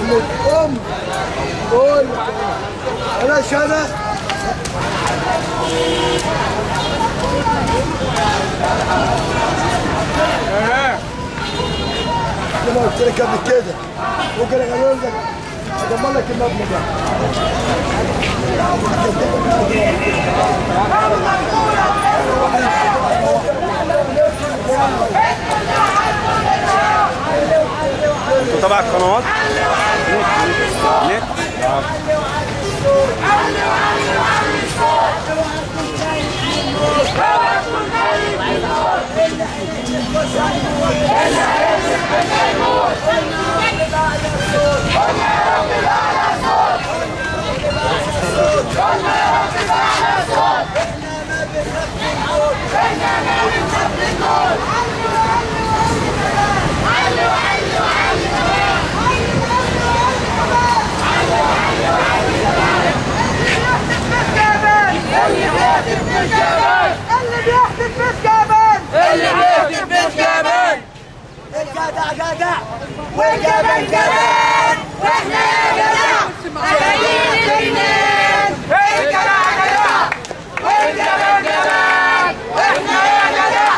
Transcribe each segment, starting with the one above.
ام قول بلاش انا انا قلت لك قبل كده ممكن اغير لك اضمن لك المبنى ده تبع القنوات نت اللي بيحدث في الجبل اللي بيهتف بالجبل الجدع جدع والجبل جبل واحنا يا جدع شايلين الجنان الجدع جدع والجبل جبل واحنا يا جدع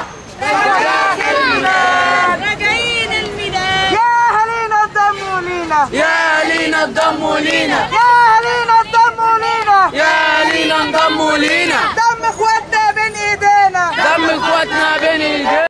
راجعين الميلاد يا اهالينا الدم ولينا يا لينا انضموا لينا يا اهالينا الدم ولينا يا لينا انضموا لينا دم اخواتنا بين ايدينا دم اخواتنا بين ايدينا